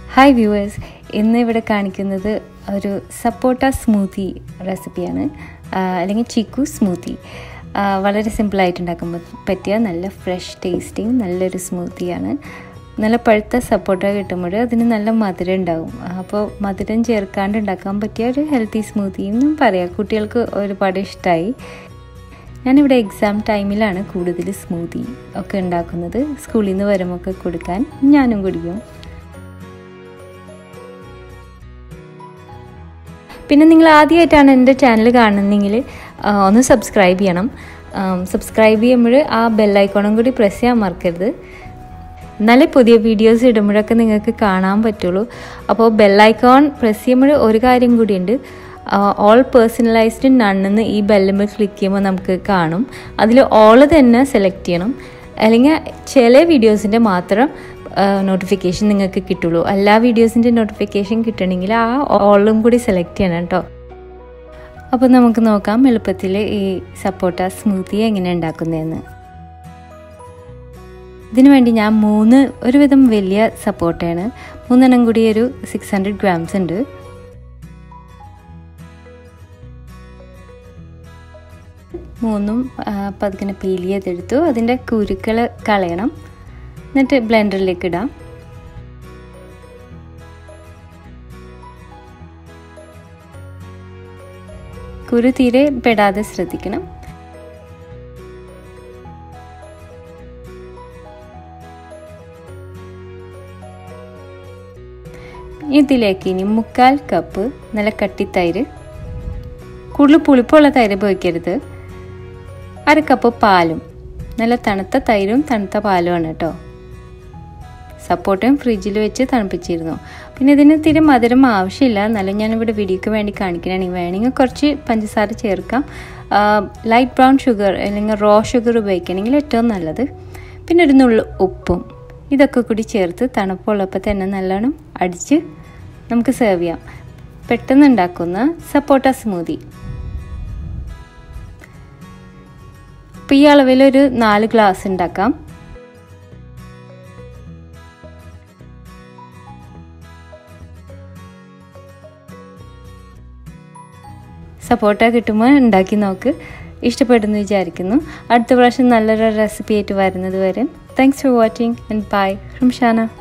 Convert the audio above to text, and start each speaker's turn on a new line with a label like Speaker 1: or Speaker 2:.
Speaker 1: hi viewers ഇന്ന് ഇവിടെ കാണിക്കുന്നത് ഒരു സപ്പോട്ട സ്മൂത്തി റെസിപ്പിയാണ് ആ, അല്ലെങ്കിൽ ചിക്കു സ്മൂത്തി ആ, വളരെ സിമ്പിളായിട്ട് ഉണ്ടാക്കാൻ പ- പറ്റിയ നല്ല ഫ്രഷ് ടേസ്റ്റിങ് നല്ലൊരു സ്മൂത്തിയാണ് നല്ല പഴുത്ത സപ്പോട്ട കിട്ടുമ്പോൾ അതിന് നല്ല മധുരം ഉണ്ടാവും അപ്പോൾ മധുരം ചേർക്കാണ്ട് ഉണ്ടാക്കാൻ പറ്റിയ ഒരു ഹെൽത്തി സ്മൂത്തി എന്നും പറയാം കുട്ടികൾക്ക് ഒരുപാട് ഇഷ്ടമായി ഞാനിവിടെ എക്സാം ടൈമിലാണ് കൂടുതൽ സ്മൂത്തി ഒക്കെ ഉണ്ടാക്കുന്നത് സ്കൂളിൽ നിന്ന് വരുമ്പോൾ ഒക്കെ കൊടുക്കാൻ ഞാനും കുടിക്കും പിന്നെ നിങ്ങൾ ആദ്യമായിട്ടാണ് എൻ്റെ ചാനൽ കാണുന്നതെങ്കിൽ ആ, ഒന്ന് സബ്സ്ക്രൈബ് ചെയ്യണം സബ്സ്ക്രൈബ് ചെയ്യുമ്പോൾ ആ ബെല്ലൈക്കോണും കൂടി പ്രസ് ചെയ്യാൻ മറക്കരുത് എന്നാലേ പുതിയ വീഡിയോസ് ഇടുമ്പോഴൊക്കെ നിങ്ങൾക്ക് കാണാൻ പറ്റുള്ളൂ അപ്പോൾ ബെല്ലൈക്കോൺ പ്രസ് ചെയ്യുമ്പോൾ ഒരു കാര്യം കൂടിയുണ്ട് ഓൾ പേഴ്സണലൈസ്ഡ് നണ്ണെന്ന് ഈ ബെല്ലുമ്പോൾ ക്ലിക്ക് ചെയ്യുമ്പോൾ നമുക്ക് കാണും അതിൽ ഓൾ തന്നെ സെലക്ട് ചെയ്യണം അല്ലെങ്കിൽ ചില വീഡിയോസിൻ്റെ മാത്രം നോട്ടിഫിക്കേഷൻ നിങ്ങൾക്ക് കിട്ടുള്ളൂ എല്ലാ വീഡിയോസിൻ്റെ നോട്ടിഫിക്കേഷൻ കിട്ടണമെങ്കിൽ ആ ഓളും കൂടി സെലക്ട് ചെയ്യണം കേട്ടോ അപ്പോൾ നമുക്ക് നോക്കാം എളുപ്പത്തിൽ ഈ സപ്പോട്ട സ്മൂത്തി എങ്ങനെ ഉണ്ടാക്കുന്നതെന്ന് ഇതിനു വേണ്ടി ഞാൻ മൂന്ന് ഒരുവിധം വലിയ സപ്പോർട്ടാണ് മൂന്നെണ്ണം കൂടി ഒരു സിക്സ് ഹൺഡ്രഡ് ഗ്രാംസ് ഉണ്ട് മൂന്നും ആ, പതുക്കനെ പീൽ ചെയ്തെടുത്തു അതിൻ്റെ കുരുക്കൾ കളയണം എന്നിട്ട് ബ്ലെൻഡറിലേക്ക് ഇടാം കുരു തീരെ പെടാതെ ശ്രദ്ധിക്കണം ഇതിലേക്ക് ഇനി മുക്കാൽ കപ്പ് നല്ല കട്ടിത്തൈര് കൂടുതൽ പുളിപ്പുള്ള തൈര് ഉപയോഗിക്കരുത് അര കപ്പ് പാലും നല്ല തണുത്ത തൈരും തണുത്ത പാലുമാണ് കേട്ടോ സപ്പോർട്ടും ഫ്രിഡ്ജിൽ വെച്ച് തണുപ്പിച്ചിരുന്നു പിന്നെ ഇതിന് ഇത്തിരി മധുരം ആവശ്യമില്ല എന്നാലും ഞാനിവിടെ വീഡിയോക്ക് വേണ്ടി കാണിക്കണേ വേണമെങ്കിൽ കുറച്ച് പഞ്ചസാര ചേർക്കാം ലൈറ്റ് ബ്രൗൺ ഷുഗർ അല്ലെങ്കിൽ റോ ഷുഗർ ഉപയോഗിക്കണമെങ്കിൽ ഏറ്റവും നല്ലത് പിന്നെ ഒരു നുള്ളു ഉപ്പും ഇതൊക്കെ കൂടി ചേർത്ത് തണുപ്പുള്ളപ്പോൾ തന്നെ നല്ലോണം അടിച്ച് നമുക്ക് സെർവ് ചെയ്യാം പെട്ടെന്ന് ഉണ്ടാക്കുന്ന സപ്പോട്ട സ്മൂതി അപ്പോൾ ഈ അളവിൽ ഒരു നാല് ഗ്ലാസ് ഉണ്ടാക്കാം സപ്പോർട്ട കിട്ടുമ്പോൾ ഉണ്ടാക്കി നോക്ക് ഇഷ്ടപ്പെടുന്നു വിചാരിക്കുന്നു അടുത്ത പ്രാവശ്യം നല്ലൊരു റെസിപ്പി ആയിട്ട് വരുന്നത് വരെ thanks for watching and bye from Shana